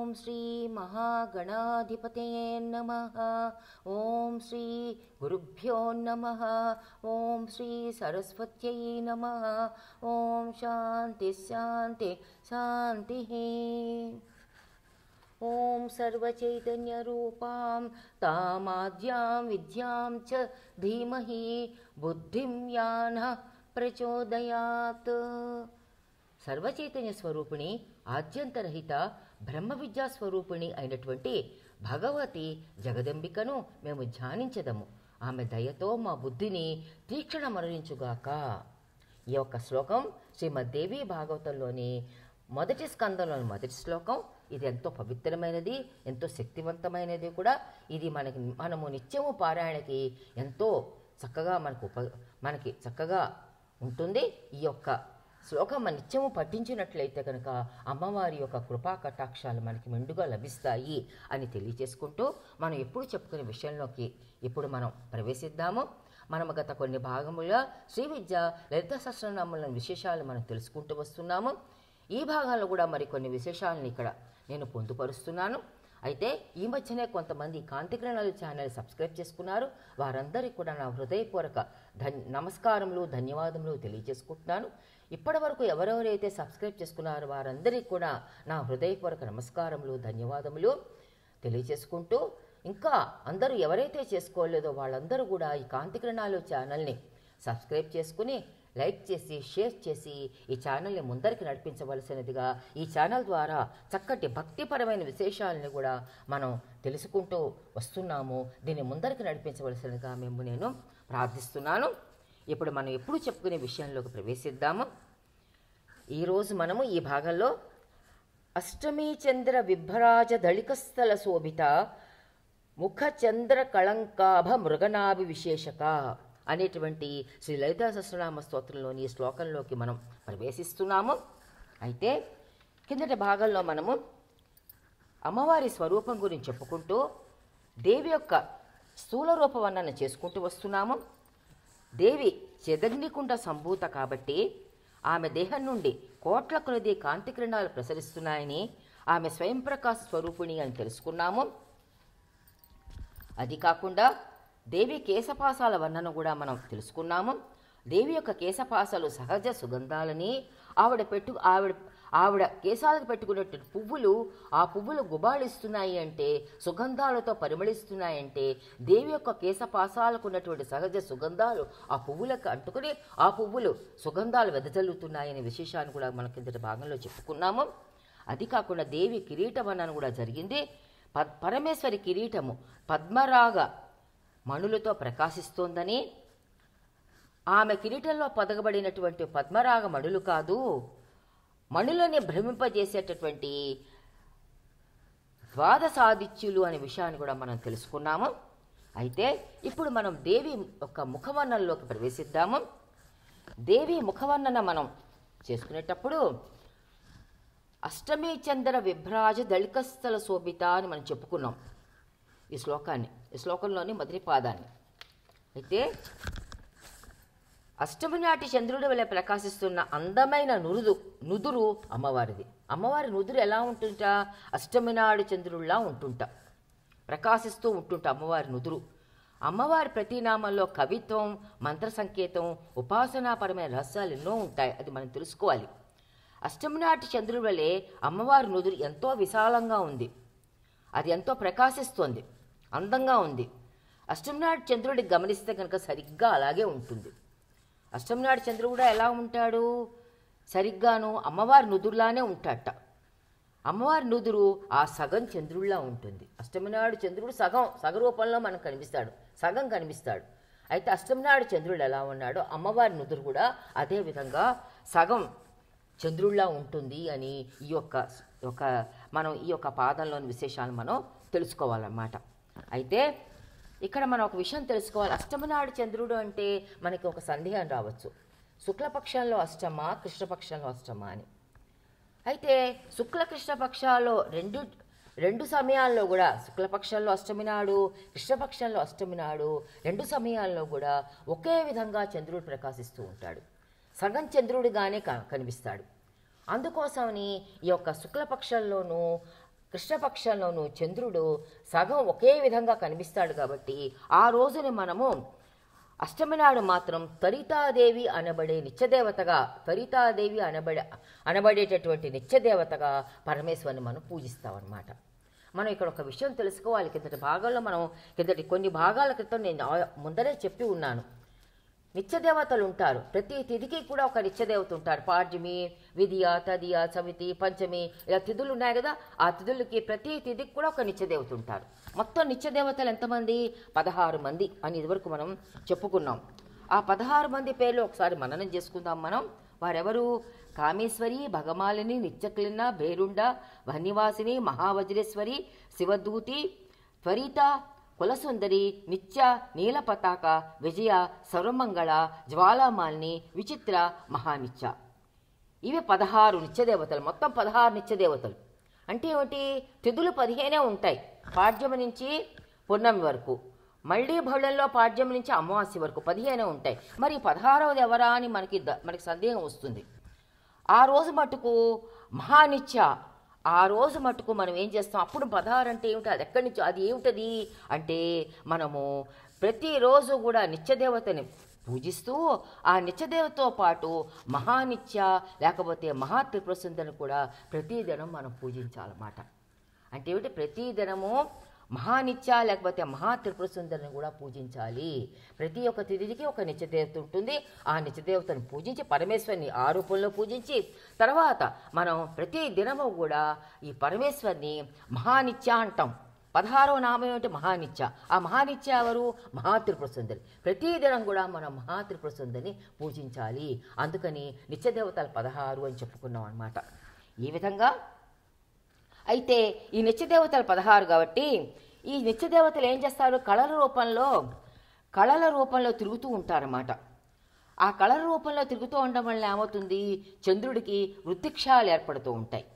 ఓం శ్రీ మహాగణాధిపతయే నమ ఓం శ్రీ గురుభ్యో నమ ఓం శ్రీ సరస్వత్యై నమ ఓం శాంతి శాంతి శాంతి ॐ सर्वचैतन्यरूपां तामाद्यां विद्यां च धीमहि बुद्धिं यानः ప్రచోదయాత్ సర్వచైతన్య స్వరూపిణి ఆద్యంతరహిత బ్రహ్మ విద్యా స్వరూపిణి అయినటువంటి భగవతి జగదంబికను మేము ధ్యానించదము ఆమె దయతో మా బుద్ధిని తీక్షణ మరణించుగాక ఈ యొక్క శ్లోకం శ్రీమద్దేవి భాగవతంలోని మొదటి స్కందంలోని మొదటి శ్లోకం ఇది ఎంతో పవిత్రమైనది ఎంతో శక్తివంతమైనది కూడా ఇది మనకి మనము నిత్యము పారాయణకి ఎంతో చక్కగా మనకు ఉప మనకి చక్కగా ఉంటుంది ఈ యొక్క శ్లోకం మన నిత్యము పఠించినట్లయితే కనుక అమ్మవారి యొక్క కృపా కటాక్షాలు మనకి మెండుగా లభిస్తాయి అని తెలియజేసుకుంటూ మనం ఎప్పుడు చెప్పుకునే విషయంలోకి ఇప్పుడు మనం ప్రవేశిద్దాము మనం గత కొన్ని భాగములుగా శ్రీ విద్య లలిత సహస్రనామముల విశేషాలు మనం తెలుసుకుంటూ వస్తున్నాము ఈ భాగంలో కూడా మరి కొన్ని విశేషాలను ఇక్కడ నేను పొందుపరుస్తున్నాను అయితే ఈ మధ్యనే కొంతమంది కాంతికిరణాలు ఛానల్ సబ్స్క్రైబ్ చేసుకున్నారు వారందరికీ కూడా నా హృదయపూర్వక ధన్ నమస్కారములు ధన్యవాదములు తెలియజేసుకుంటున్నాను ఇప్పటి వరకు ఎవరెవరైతే సబ్స్క్రైబ్ చేసుకున్నారో వారందరికీ కూడా నా హృదయపూర్వక నమస్కారములు ధన్యవాదములు తెలియజేసుకుంటూ ఇంకా అందరూ ఎవరైతే చేసుకోలేదో వాళ్ళందరూ కూడా ఈ కాంతికిరణాలు ఛానల్ని సబ్స్క్రైబ్ చేసుకుని లైక్ చేసి షేర్ చేసి ఈ ఛానల్ని ముందరికి నడిపించవలసినదిగా ఈ ఛానల్ ద్వారా చక్కటి భక్తిపరమైన విశేషాలని కూడా మనం తెలుసుకుంటూ వస్తున్నాము దీన్ని ముందరికి నడిపించవలసినదిగా మేము నేను ప్రార్థిస్తున్నాను ఇప్పుడు మనం ఎప్పుడు చెప్పుకునే విషయంలోకి ప్రవేశిద్దాము ఈరోజు మనము ఈ భాగంలో అష్టమీ చంద్ర విభ్రాజ దళికస్థల శోభిత ముఖ చంద్ర కళంకాభ మృగనాభి విశేషక అనేటువంటి శ్రీ లలితా సహస్రనామ స్తోత్రంలోని ఈ శ్లోకంలోకి మనం ప్రవేశిస్తున్నాము అయితే కిందటి భాగంలో మనము అమ్మవారి స్వరూపం గురించి చెప్పుకుంటూ దేవి యొక్క స్థూల రూప వర్ణన చేసుకుంటూ వస్తున్నాము దేవి చెదగ్నికుండ సంభూత కాబట్టి ఆమె దేహం నుండి కోట్ల కొలది కాంతి కిరణాలు ప్రసరిస్తున్నాయని ఆమె స్వయం ప్రకాశ స్వరూపిణి అని తెలుసుకున్నాము అది కాకుండా దేవి కేశపాసాల వర్ణన కూడా మనం తెలుసుకున్నాము దేవి యొక్క కేశపాసాలు సహజ సుగంధాలని ఆవిడ పెట్టు ఆవిడ ఆవిడ కేశాలకు పెట్టుకున్నటువంటి పువ్వులు ఆ పువ్వులు గుబాళిస్తున్నాయి అంటే సుగంధాలతో పరిమళిస్తున్నాయంటే దేవి యొక్క కేశపాసాలకు ఉన్నటువంటి సహజ సుగంధాలు ఆ పువ్వులకు అంటుకుని ఆ పువ్వులు సుగంధాలు వెదజల్లుతున్నాయనే విశేషాన్ని కూడా మనం కిందటి భాగంలో చెప్పుకున్నాము అది కాకుండా దేవి కిరీటవనం కూడా జరిగింది పద్ పరమేశ్వరి కిరీటము పద్మరాగ మణులతో ప్రకాశిస్తోందని ఆమె కిరీటంలో పొదగబడినటువంటి పద్మరాగ మణులు కాదు మణులని భ్రమింపజేసేటటువంటి ద్వాదశాదిత్యులు అనే విషయాన్ని కూడా మనం తెలుసుకున్నాము అయితే ఇప్పుడు మనం దేవి యొక్క ముఖవర్ణనలోకి ప్రవేశిద్దాము దేవి ముఖవర్ణన మనం చేసుకునేటప్పుడు అష్టమి చంద్ర విభ్రాజ దళికస్థల శోభిత అని మనం చెప్పుకున్నాం ఈ శ్లోకాన్ని ఈ శ్లోకంలోని మొదటి పాదాన్ని అయితే అష్టమి నాటి చంద్రుడి వల్ల ప్రకాశిస్తున్న అందమైన నురుదు నుదురు అమ్మవారిది అమ్మవారి నుదురు ఎలా ఉంటుంట అష్టమి నాడు చంద్రుడిలా ఉంటుంట ప్రకాశిస్తూ ఉంటుంట అమ్మవారి నుదురు అమ్మవారి ప్రతినామంలో కవిత్వం మంత్ర సంకేతం ఉపాసనాపరమైన రహస్యాలు ఎన్నో ఉంటాయి అది మనం తెలుసుకోవాలి అష్టమి నాటి చంద్రుడి వలె అమ్మవారి నుదురు ఎంతో విశాలంగా ఉంది అది ఎంతో ప్రకాశిస్తోంది అందంగా ఉంది అష్టమి నాటి చంద్రుడి గమనిస్తే కనుక సరిగ్గా అలాగే ఉంటుంది అష్టమి నాటి చంద్రుడు కూడా ఎలా ఉంటాడు సరిగ్గాను అమ్మవారి నుదురులానే ఉంటాడట అమ్మవారి నుదురు ఆ సగం చంద్రుడిలా ఉంటుంది అష్టమి నాడు చంద్రుడు సగం సగ రూపంలో మనకు కనిపిస్తాడు సగం కనిపిస్తాడు అయితే అష్టమి నాడు చంద్రుడు ఎలా ఉన్నాడో అమ్మవారి నుదురు కూడా అదే విధంగా సగం చంద్రుడిలా ఉంటుంది అని ఈ యొక్క ఒక మనం ఈ యొక్క పాదంలోని విశేషాలు మనం తెలుసుకోవాలన్నమాట అయితే ఇక్కడ మనం ఒక విషయం తెలుసుకోవాలి అష్టమి నాడు చంద్రుడు అంటే మనకి ఒక సందేహం రావచ్చు శుక్లపక్షంలో అష్టమా కృష్ణపక్షంలో అష్టమా అని అయితే శుక్ల కృష్ణ పక్షాల్లో రెండు రెండు సమయాల్లో కూడా శుక్లపక్షంలో అష్టమి నాడు కృష్ణపక్షంలో అష్టమి నాడు రెండు సమయాల్లో కూడా ఒకే విధంగా చంద్రుడు ప్రకాశిస్తూ ఉంటాడు సగం చంద్రుడిగానే క- కనిపిస్తాడు అందుకోసమని ఈ యొక్క శుక్లపక్షంలోనూ కృష్ణపక్షంలోనూ చంద్రుడు సగం ఒకే విధంగా కనిపిస్తాడు కాబట్టి ఆ రోజుని మనము అష్టమి నాడు మాత్రం తరితాదేవి అనబడే నిత్యదేవతగా తరితాదేవి అనబడే అనబడేటటువంటి నిత్యదేవతగా పరమేశ్వరుని మనం పూజిస్తామన్నమాట మనం ఇక్కడ ఒక విషయం తెలుసుకోవాలి కిందటి భాగంలో మనం కిందటి కొన్ని భాగాల క్రితం నేను ఆ- ముందరే చెప్పి ఉన్నాను నిత్యదేవతలు ఉంటారు ప్రతి తిథికి కూడా ఒక నిత్యదేవత ఉంటారు పాడ్యమి విధియ తదియ చవితి పంచమి ఇలా తిథులు ఉన్నాయి కదా ఆ తిథులకి ప్రతి తిథికి కూడా ఒక నిత్యదేవత ఉంటారు మొత్తం నిత్యదేవతలు ఎంతమంది పదహారు మంది అని ఇదివరకు మనం చెప్పుకున్నాం ఆ పదహారు మంది పేర్లు ఒకసారి మననం చేసుకుందాం మనం వారెవరు కామేశ్వరి భగమాలిని నిత్యక్లిన్న భేరుండ వన్నివాసిని మహావజ్రేశ్వరి శివదూతి త్వరిత కులసుందరి నిత్య నీల పతాక విజయ సర్వమంగళ జ్వాలామాలిని విచిత్ర మహానిత్య ఇవి పదహారు నిత్యదేవతలు మొత్తం పదహారు నిత్యదేవతలు అంటే ఏమిటి తిథులు పదిహేనే ఉంటాయి పాడ్యమి నుంచి పూర్ణమి వరకు మళ్ళీ బహుళంలో పాడ్యం నుంచి అమావాస్య వరకు పదిహేనే ఉంటాయి మరి పదహారవది ఎవరా అని మనకి ద- మనకి సందేహం వస్తుంది ఆ రోజు మటుకు మహానిత్య ఆ రోజు మటుకు మనం ఏం చేస్తాం అప్పుడు పదహారు అంటే ఏమిటి అది ఎక్కడి నుంచి అది ఏమిటది అంటే మనము ప్రతిరోజు కూడా నిత్యదేవతని పూజిస్తూ ఆ నిత్యదేవతతో పాటు మహానిత్య లేకపోతే మహా త్రిపురసుందరిని కూడా ప్రతిదినం మనం పూజించాలన్నమాట అంటే ఏమిటి ప్రతిదినము మహానిత్య లేకపోతే మహా త్రిపుర సుందరిని కూడా పూజించాలి ప్రతి ఒక్క తిథికి ఒక నిత్యదేవత ఉంటుంది ఆ నిత్యదేవతను పూజించి పరమేశ్వరిని ఆ రూపంలో పూజించి తర్వాత మనం ప్రతి దినము కూడా ఈ పరమేశ్వరిని మహానిత్య అంటాం పదహారవ నామం ఏమిటి మహానిత్య ఆ మహానిత్య ఎవరు మహాత్రిపుర సుందరి ప్రతి దినం కూడా మనం మహాత్రిపుర సుందరిని పూజించాలి అందుకని నిత్యదేవతలు పదహారు అని చెప్పుకున్నాం అన్నమాట ఈ విధంగా అయితే ఈ నిత్యదేవతలు పదహారు కాబట్టి ఈ నిత్యదేవతలు ఏం చేస్తారు కళల రూపంలో కళల రూపంలో తిరుగుతూ ఉంటారన్నమాట ఆ కళల రూపంలో తిరుగుతూ ఉండడం వల్ల ఏమవుతుంది చంద్రుడికి వృత్తిక్షాలు ఏర్పడుతూ ఉంటాయి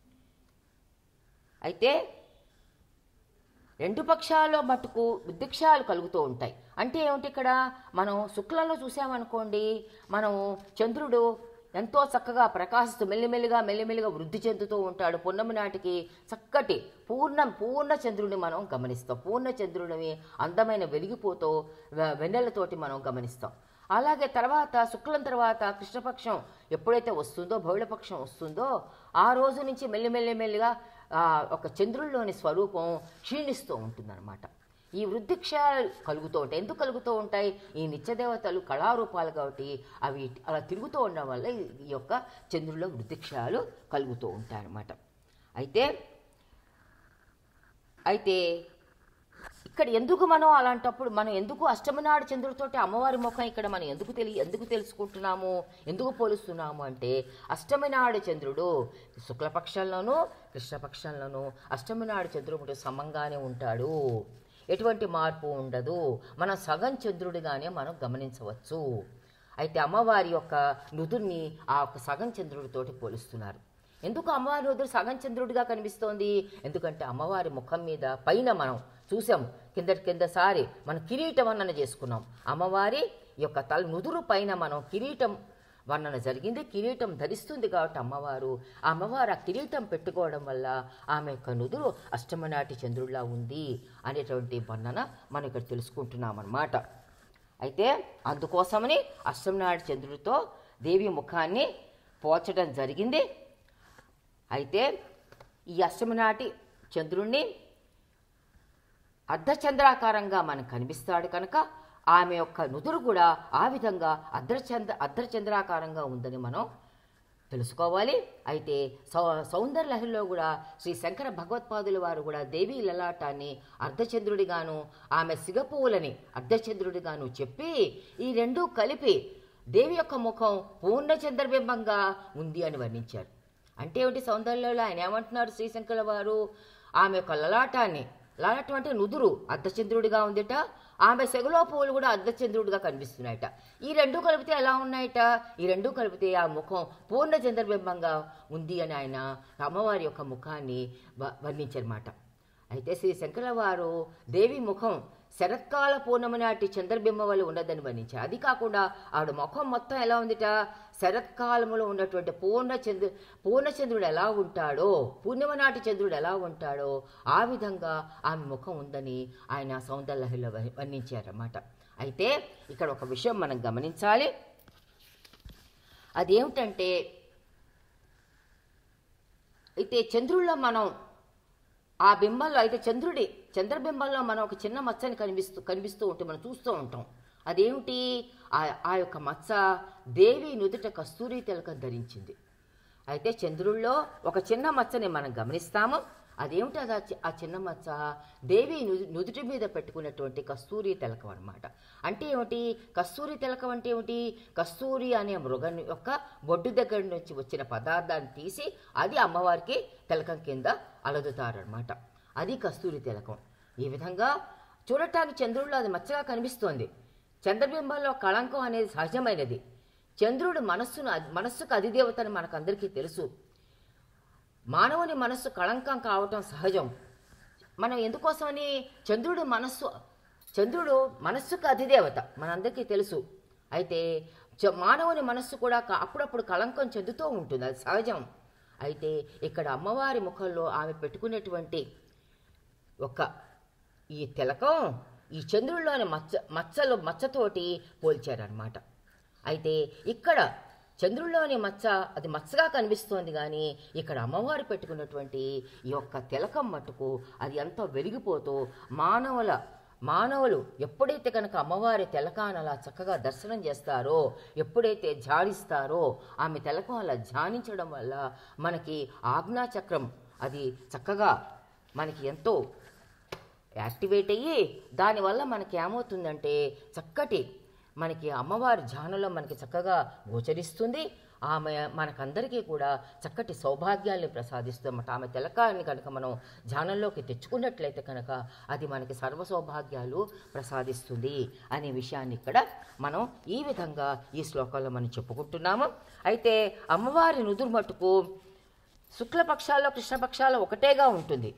అయితే రెండు పక్షాల్లో మటుకు వృద్ధిక్షాలు కలుగుతూ ఉంటాయి అంటే ఏమిటి ఇక్కడ మనం శుక్లంలో చూసామనుకోండి మనం చంద్రుడు ఎంతో చక్కగా ప్రకాశిస్తూ మెల్లిమెల్లిగా మెల్లిమెల్లిగా వృద్ధి చెందుతూ ఉంటాడు పున్నమి నాటికి చక్కటి పూర్ణ పూర్ణ చంద్రుడిని మనం గమనిస్తాం పూర్ణ చంద్రుడిని అందమైన వెలిగిపోతూ వె- వెన్నెలతోటి మనం గమనిస్తాం అలాగే తర్వాత శుక్లం తర్వాత కృష్ణపక్షం ఎప్పుడైతే వస్తుందో బహుళపక్షం వస్తుందో ఆ రోజు నుంచి మెల్లిమెల్లి మెల్లిగా ఆ, ఒక చంద్రుల్లోని స్వరూపం క్షీణిస్తూ ఉంటుందన్నమాట ఈ వృద్ధిక్షయాలు కలుగుతూ ఉంటాయి ఎందుకు కలుగుతూ ఉంటాయి ఈ నిత్యదేవతలు కళారూపాలు కాబట్టి అవి అలా తిరుగుతూ ఉండడం వల్ల ఈ- ఈ యొక్క చంద్రుల్లో వృద్ధిక్షయాలు కలుగుతూ ఉంటాయి అన్నమాట అయితే అయితే ఇక్కడ ఎందుకు మనం అలాంటప్పుడు మనం ఎందుకు అష్టమి నాడు చంద్రుడితోటి అమ్మవారి ముఖం ఇక్కడ మనం ఎందుకు తెలి ఎందుకు తెలుసుకుంటున్నాము ఎందుకు పోలుస్తున్నాము అంటే అష్టమి నాడు చంద్రుడు శుక్లపక్షంలోనూ కృష్ణపక్షంలోనూ అష్టమి నాడు చంద్రుడు సమంగానే ఉంటాడు ఎటువంటి మార్పు ఉండదు మనం సగం చంద్రుడిగానే మనం గమనించవచ్చు అయితే అమ్మవారి యొక్క నుదుర్ని ఆ యొక్క సగం చంద్రుడితోటి పోలుస్తున్నారు ఎందుకు అమ్మవారి నుదురు సగం చంద్రుడిగా కనిపిస్తోంది ఎందుకంటే అమ్మవారి ముఖం మీద పైన మనం చూసాం కిందటి కిందసారి మనం కిరీట వర్ణన చేసుకున్నాం అమ్మవారి యొక్క తల నుదురు పైన మనం కిరీటం వర్ణన జరిగింది కిరీటం ధరిస్తుంది కాబట్టి అమ్మవారు ఆ అమ్మవారు ఆ కిరీటం పెట్టుకోవడం వల్ల ఆమె యొక్క నుదురు అష్టమనాటి చంద్రుడిలా ఉంది అనేటువంటి వర్ణన మనం ఇక్కడ తెలుసుకుంటున్నాం అన్నమాట అయితే అందుకోసమని అష్టమనాటి చంద్రుడితో దేవి ముఖాన్ని పోల్చడం జరిగింది అయితే ఈ అష్టమి నాటి చంద్రుణ్ణి అర్ధచంద్రాకారంగా మనకు కనిపిస్తాడు కనుక ఆమె యొక్క నుదురు కూడా ఆ విధంగా అర్ధచంద్ర అర్ధచంద్రాకారంగా ఉందని మనం తెలుసుకోవాలి అయితే సౌ సౌందర్య లహరిలో కూడా శ్రీ శంకర భగవత్పాదుల వారు కూడా దేవీ లలాటాన్ని అర్ధచంద్రుడిగాను ఆమె సిగపువ్వులని అర్ధచంద్రుడిగాను చెప్పి ఈ రెండూ కలిపి దేవి యొక్క ముఖం పూర్ణ చంద్రబింబంగా ఉంది అని వర్ణించారు అంటే ఏమిటి సౌందర్యంలో ఆయన ఏమంటున్నారు శ్రీశంకర వారు ఆమె యొక్క లలాటాన్ని లలాటం అంటే నుదురు అర్ధచంద్రుడిగా ఉందిట ఆమె సెగలో పువ్వులు కూడా అర్ధచంద్రుడిగా కనిపిస్తున్నాయట ఈ రెండు కలిపితే ఎలా ఉన్నాయట ఈ రెండు కలిపితే ఆ ముఖం పూర్ణ చంద్రబింబంగా ఉంది అని ఆయన అమ్మవారి యొక్క ముఖాన్ని వ- వర్ణించారన్నమాట అయితే శ్రీ శంకర వారు దేవి ముఖం శరత్కాల పూర్ణమి నాటి చంద్రబింబం వల్ల ఉన్నదని వర్ణించారు అది కాకుండా ఆవిడ ముఖం మొత్తం ఎలా ఉందిట శరత్కాలంలో ఉన్నటువంటి పూర్ణ చంద్రు పూర్ణచంద్రుడు ఎలా ఉంటాడో పూర్ణిమ నాటి చంద్రుడు ఎలా ఉంటాడో ఆ విధంగా ఆమె ముఖం ఉందని ఆయన సౌందర్యలో వర్ణించారన్నమాట అయితే ఇక్కడ ఒక విషయం మనం గమనించాలి అదేమిటంటే అయితే చంద్రుల్లో మనం ఆ బింబంలో అయితే చంద్రుడి చంద్రబింబంలో మనం ఒక చిన్న మచ్చని కనిపిస్తూ కనిపిస్తూ ఉంటే మనం చూస్తూ ఉంటాం అదేమిటి ఆ ఆ యొక్క మచ్చ దేవి నుదుట కస్తూరి తిలకం ధరించింది అయితే చంద్రుల్లో ఒక చిన్న మచ్చని మనం గమనిస్తాము అదేమిటి అది ఆ చి- ఆ చిన్న మచ్చ దేవి ను- నుదుటి మీద పెట్టుకున్నటువంటి కస్తూరి తిలకం అన్నమాట అంటే ఏమిటి కస్తూరి తిలకం అంటే ఏమిటి కస్తూరి అనే మృగం యొక్క బొడ్డు దగ్గర నుంచి వచ్చిన పదార్థాన్ని తీసి అది అమ్మవారికి తిలకం కింద అలదుతారనమాట అది కస్తూరి తిలకం ఈ విధంగా చూడటానికి చంద్రుడిలో అది మచ్చగా కనిపిస్తోంది చంద్రబింబంలో కళంకం అనేది సహజమైనది చంద్రుడు మనస్సును మనస్సుకు అధిదేవతని మనకందరికీ తెలుసు మానవుని మనస్సు కళంకం కావటం సహజం మనం ఎందుకోసమని చంద్రుడు మనస్సు చంద్రుడు మనస్సుకు అధిదేవత మనందరికీ తెలుసు అయితే చ- మానవుని మనస్సు కూడా క- అప్పుడప్పుడు కళంకం చెందుతూ ఉంటుంది అది సహజం అయితే ఇక్కడ అమ్మవారి ముఖంలో ఆమె పెట్టుకునేటువంటి ఒక ఈ తిలకం ఈ చంద్రుల్లోని మచ్చ మచ్చలు మచ్చతోటి పోల్చారనమాట అయితే ఇక్కడ చంద్రుల్లోని మచ్చ అది మచ్చగా కనిపిస్తోంది కానీ ఇక్కడ అమ్మవారు పెట్టుకున్నటువంటి ఈ యొక్క తిలకం మట్టుకు అది ఎంతో వెలిగిపోతూ మానవుల మానవులు ఎప్పుడైతే కనుక అమ్మవారి తెలకాన్ని అలా చక్కగా దర్శనం చేస్తారో ఎప్పుడైతే ధ్యానిస్తారో ఆమె తెలకం అలా ధ్యానించడం వల్ల మనకి ఆజ్ఞాచక్రం అది చక్కగా మనకి ఎంతో యాక్టివేట్ అయ్యి దానివల్ల మనకి ఏమవుతుందంటే చక్కటి మనకి అమ్మవారి ధ్యానంలో మనకి చక్కగా గోచరిస్తుంది ఆమె మనకందరికీ కూడా చక్కటి సౌభాగ్యాల్ని ప్రసాదిస్తుందన్నమాట ఆమె తిలకాన్ని కనుక మనం ధ్యానంలోకి తెచ్చుకున్నట్లయితే కనుక అది మనకి సర్వ సౌభాగ్యాలు ప్రసాదిస్తుంది అనే విషయాన్ని ఇక్కడ మనం ఈ విధంగా ఈ శ్లోకంలో మనం చెప్పుకుంటున్నాము అయితే అమ్మవారి నుదురు మట్టుకు శుక్లపక్షాల్లో కృష్ణపక్షాల్లో ఒకటేగా ఉంటుంది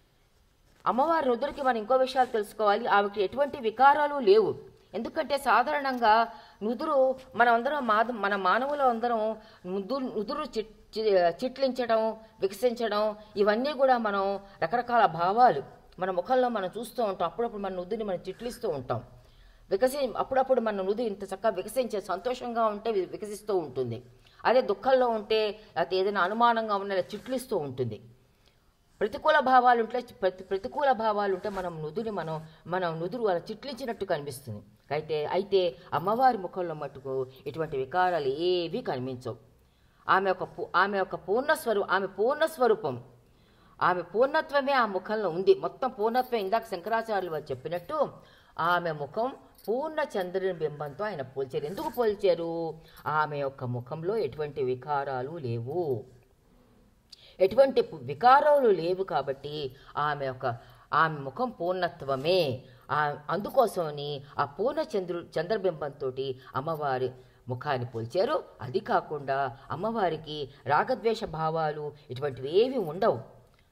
అమ్మవారి రుద్రుడికి మనం ఇంకో విషయాలు తెలుసుకోవాలి ఆమెకి ఎటువంటి వికారాలు లేవు ఎందుకంటే సాధారణంగా నుదురు మనమందరం మాద మన మానవులు అందరం నుదురు నుదురు చిట్ చి- చిట్లించడం వికసించడం ఇవన్నీ కూడా మనం రకరకాల భావాలు మన ముఖంలో మనం చూస్తూ ఉంటాం అప్పుడప్పుడు మన నుదురుని మనం చిట్లిస్తూ ఉంటాం వికసి అప్పుడప్పుడు మన నుదు ఇంత చక్కగా వికసించే సంతోషంగా ఉంటే వి- వికసిస్తూ ఉంటుంది అదే దుఃఖంలో ఉంటే అది ఏదైనా అనుమానంగా ఉన్న చిట్లిస్తూ ఉంటుంది ప్రతికూల భావాలు ఉంటే ప్రతి ప్రతికూల భావాలు ఉంటే మనం నుదుని మనం మనం నుదురు అలా చిట్లించినట్టు కనిపిస్తుంది అయితే అయితే అమ్మవారి ముఖంలో మట్టుకు ఇటువంటి వికారాలు ఏవి కనిపించవు ఆమె యొక్క పు- ఆమె యొక్క పూర్ణ స్వరూ ఆమె పూర్ణ స్వరూపం ఆమె పూర్ణత్వమే ఆ ముఖంలో ఉంది మొత్తం పూర్ణత్వం ఇందాక శంకరాచార్యులు వారు చెప్పినట్టు ఆమె ముఖం పూర్ణ చంద్రుని బింబంతో ఆయన పోల్చారు ఎందుకు పోల్చారు ఆమె యొక్క ముఖంలో ఎటువంటి వికారాలు లేవు ఎటువంటి పు- వికారాలు లేవు కాబట్టి ఆమె యొక్క ఆమె ముఖం పూర్ణత్వమే ఆ అందుకోసమని ఆ పూర్ణ చంద్రు చంద్రబింబంతో అమ్మవారి ముఖాన్ని పోల్చారు అది కాకుండా అమ్మవారికి రాగద్వేష భావాలు ఇటువంటివి ఏవి ఉండవు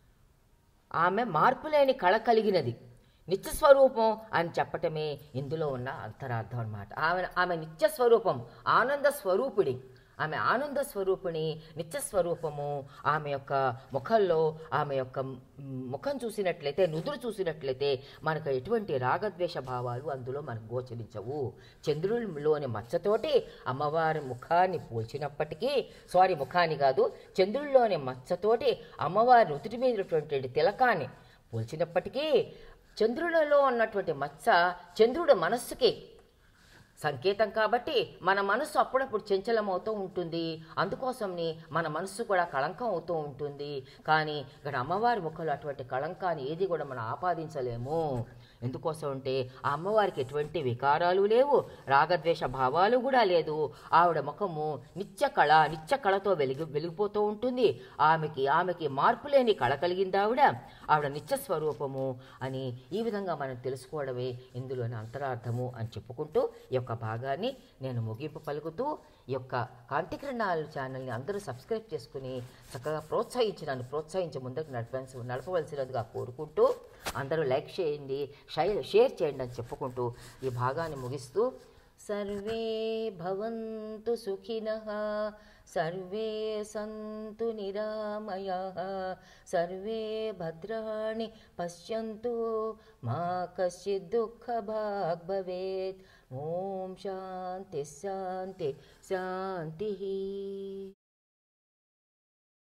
ఆమె మార్పులేని కళ కలిగినది నిత్య స్వరూపం అని చెప్పటమే ఇందులో ఉన్న అంతరార్థం అన్నమాట ఆమె ఆమె నిత్య స్వరూపం ఆనంద స్వరూపిణి ఆమె ఆనంద స్వరూపిణి నిత్య స్వరూపము ఆమె యొక్క ముఖంలో ఆమె యొక్క మ్, ముఖం చూసినట్లయితే నుదురు చూసినట్లయితే మనకు ఎటువంటి రాగద్వేష భావాలు అందులో మనకు గోచరించవు చంద్రుడిలోని మచ్చతోటి అమ్మవారి ముఖాన్ని పోల్చినప్పటికీ సారీ ముఖాన్ని కాదు చంద్రుడిలోని మచ్చతోటి అమ్మవారి నుదుటి మీద ఉన్నటువంటి తిలకాన్ని పోల్చినప్పటికీ చంద్రులలో ఉన్నటువంటి మచ్చ చంద్రుడి మనస్సుకి సంకేతం కాబట్టి మన మనస్సు అప్పుడప్పుడు చంచలమవుతూ ఉంటుంది అందుకోసంని మన మనస్సు కూడా కళంకం అవుతూ ఉంటుంది కానీ ఇక్కడ అమ్మవారి ముఖంలో అటువంటి కళంకాన్ని ఏది కూడా మనం ఆపాదించలేము ఎందుకోసం అంటే ఆ అమ్మవారికి ఎటువంటి వికారాలు లేవు రాగద్వేష భావాలు కూడా లేదు ఆవిడ ముఖము నిత్య కళ నిత్య కళతో వెలిగి వెలిగిపోతూ ఉంటుంది ఆమెకి ఆమెకి మార్పు లేని కళ కలిగింది ఆవిడ ఆవిడ నిత్య స్వరూపము అని ఈ విధంగా మనం తెలుసుకోవడమే ఇందులోని అంతరార్థము అని చెప్పుకుంటూ ఈ యొక్క భాగాన్ని నేను ముగింపు పలుకుతూ ఈ యొక్క కాంతికిరణాలు ఛానల్ని అందరూ సబ్స్క్రైబ్ చేసుకుని చక్కగా ప్రోత్సహించి నన్ను ప్రోత్సహించి ముందుకు నడప నడపవలసినదిగా కోరుకుంటూ అందరూ లైక్ చేయండి షై- షేర్ చేయండి అని చెప్పుకుంటూ ఈ భాగాన్ని ముగిస్తూ సర్వే భవంతు సుఖినః సర్వే సంతు నిరామయాः సర్వే భద్రాణి పశ్యంతు మా కశ్చిత్ దుఃఖభాగ్ భవేత్ ఓం శాంతి శాంతి శాంతి